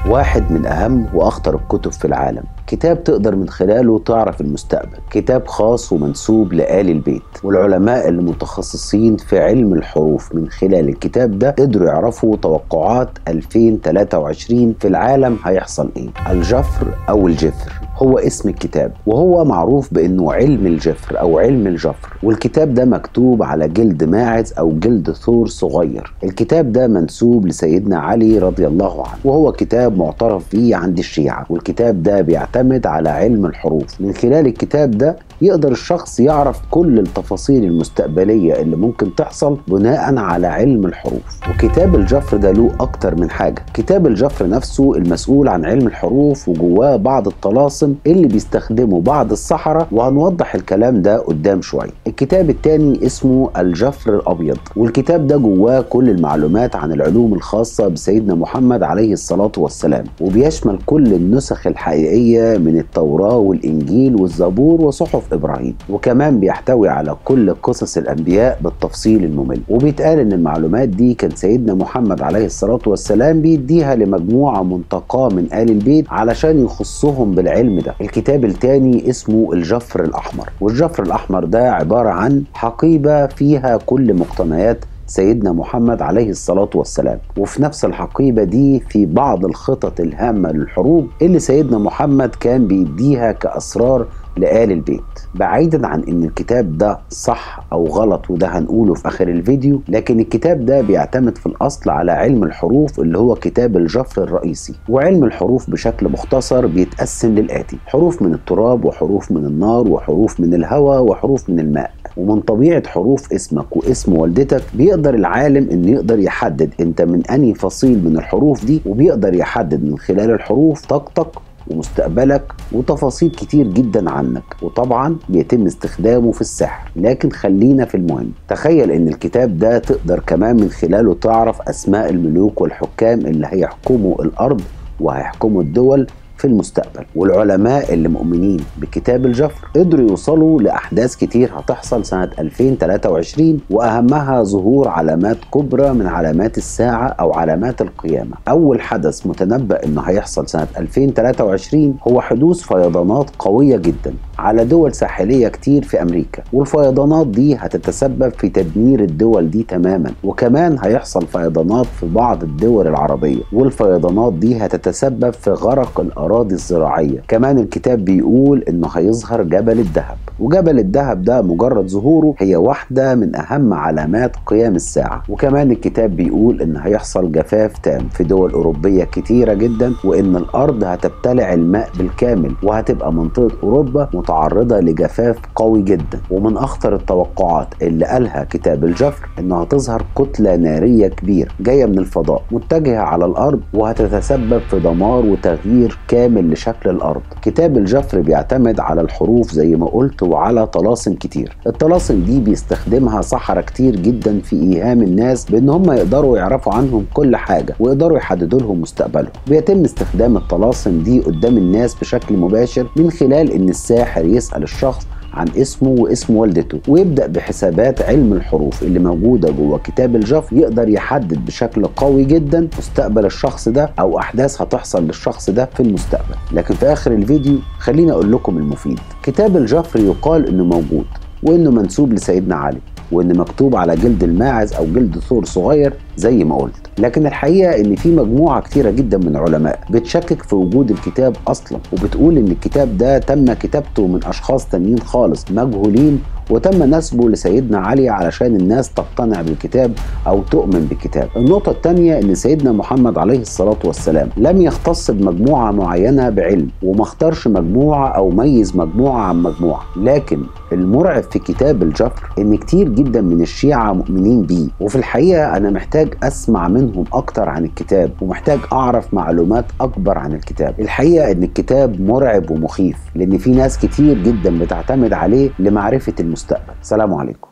واحد من أهم وأخطر الكتب في العالم كتاب تقدر من خلاله تعرف المستقبل كتاب خاص ومنسوب لآل البيت والعلماء اللي متخصصين في علم الحروف من خلال الكتاب ده قدروا يعرفوا توقعات 2023 في العالم هيحصل ايه الجفر او الجفر هو اسم الكتاب وهو معروف بانه علم الجفر او علم الجفر والكتاب ده مكتوب على جلد ماعز او جلد ثور صغير الكتاب ده منسوب لسيدنا علي رضي الله عنه وهو كتاب معترف به عند الشيعة والكتاب ده بيعتمد على علم الحروف من خلال الكتاب ده يقدر الشخص يعرف كل التفاصيل المستقبلية اللي ممكن تحصل بناء على علم الحروف وكتاب الجفر ده له أكتر من حاجة كتاب الجفر نفسه المسؤول عن علم الحروف وجواه بعض الطلاسم اللي بيستخدمه بعض السحرة وهنوضح الكلام ده قدام شوية الكتاب التاني اسمه الجفر الأبيض والكتاب ده جواه كل المعلومات عن العلوم الخاصة بسيدنا محمد عليه الصلاة والسلام وبيشمل كل النسخ الحقيقية من التوراة والإنجيل والزبور وصحف ابراهيم وكمان بيحتوي على كل قصص الانبياء بالتفصيل الممل وبيتقال ان المعلومات دي كان سيدنا محمد عليه الصلاه والسلام بيديها لمجموعه منتقاه من ال البيت علشان يخصهم بالعلم ده الكتاب الثاني اسمه الجفر الاحمر والجفر الاحمر ده عباره عن حقيبه فيها كل مقتنيات سيدنا محمد عليه الصلاة والسلام وفي نفس الحقيبة دي في بعض الخطط الهامة للحروب اللي سيدنا محمد كان بيديها كأسرار لآل البيت بعيدا عن ان الكتاب ده صح او غلط وده هنقوله في اخر الفيديو لكن الكتاب ده بيعتمد في الاصل على علم الحروف اللي هو كتاب الجفر الرئيسي وعلم الحروف بشكل مختصر بيتقسم للآتي حروف من التراب وحروف من النار وحروف من الهواء وحروف من الماء ومن طبيعة حروف اسمك واسم والدتك بيقدر العالم انه يقدر يحدد انت من انهي فصيل من الحروف دي وبيقدر يحدد من خلال الحروف طاقتك ومستقبلك وتفاصيل كتير جدا عنك وطبعا بيتم استخدامه في السحر لكن خلينا في المهم تخيل ان الكتاب ده تقدر كمان من خلاله تعرف اسماء الملوك والحكام اللي هيحكموا الارض وهيحكموا الدول في المستقبل والعلماء اللي مؤمنين بكتاب الجفر قدروا يوصلوا لأحداث كتير هتحصل سنة 2023 وأهمها ظهور علامات كبرى من علامات الساعة أو علامات القيامة أول حدث متنبأ إنه هيحصل سنة 2023 هو حدوث فيضانات قوية جدا على دول ساحلية كتير في أمريكا والفيضانات دي هتتسبب في تدمير الدول دي تماما وكمان هيحصل فيضانات في بعض الدول العربية والفيضانات دي هتتسبب في غرق الأراضي الزراعية كمان الكتاب بيقول إنه هيظهر جبل الذهب وجبل الذهب ده مجرد ظهوره هي واحدة من أهم علامات قيام الساعة وكمان الكتاب بيقول إن هيحصل جفاف تام في دول أوروبية كتيرة جدا وإن الأرض هتبتلع الماء بالكامل وهتبقى منطقة أوروبا متعرضة لجفاف قوي جدا ومن أخطر التوقعات اللي قالها كتاب الجفر إنها هتظهر كتلة نارية كبيرة جاية من الفضاء متجهة على الأرض وهتتسبب في دمار وتغيير كامل لشكل الأرض كتاب الجفر بيعتمد على الحروف زي ما قلت وعلى طلاسم كتير الطلاسم دي بيستخدمها سحرة كتير جدا في إيهام الناس بإن هم يقدروا يعرفوا عنهم كل حاجة ويقدروا يحددوا لهم مستقبلهم بيتم استخدام الطلاسم دي قدام الناس بشكل مباشر من خلال إن الساحر يسأل الشخص عن اسمه واسم والدته ويبدا بحسابات علم الحروف اللي موجوده جوه كتاب الجف يقدر يحدد بشكل قوي جدا مستقبل الشخص ده او احداث هتحصل للشخص ده في المستقبل لكن في اخر الفيديو خليني اقول لكم المفيد كتاب الجفر يقال انه موجود وانه منسوب لسيدنا علي وان مكتوب على جلد الماعز او جلد ثور صغير زي ما قلت لكن الحقيقه ان في مجموعه كتيره جدا من العلماء بتشكك في وجود الكتاب اصلا وبتقول ان الكتاب ده تم كتابته من اشخاص تانيين خالص مجهولين وتم نسبه لسيدنا علي علشان الناس تقتنع بالكتاب او تؤمن بالكتاب النقطه الثانيه ان سيدنا محمد عليه الصلاه والسلام لم يختص بمجموعه معينه بعلم وما اختارش مجموعه او ميز مجموعه عن مجموعه لكن المرعب في كتاب الجفر ان كتير جدا من الشيعه مؤمنين بيه وفي الحقيقه انا محتاج اسمع منهم اكتر عن الكتاب ومحتاج اعرف معلومات اكبر عن الكتاب الحقيقه ان الكتاب مرعب ومخيف لان في ناس كتير جدا بتعتمد عليه لمعرفه المستقبل سلام عليكم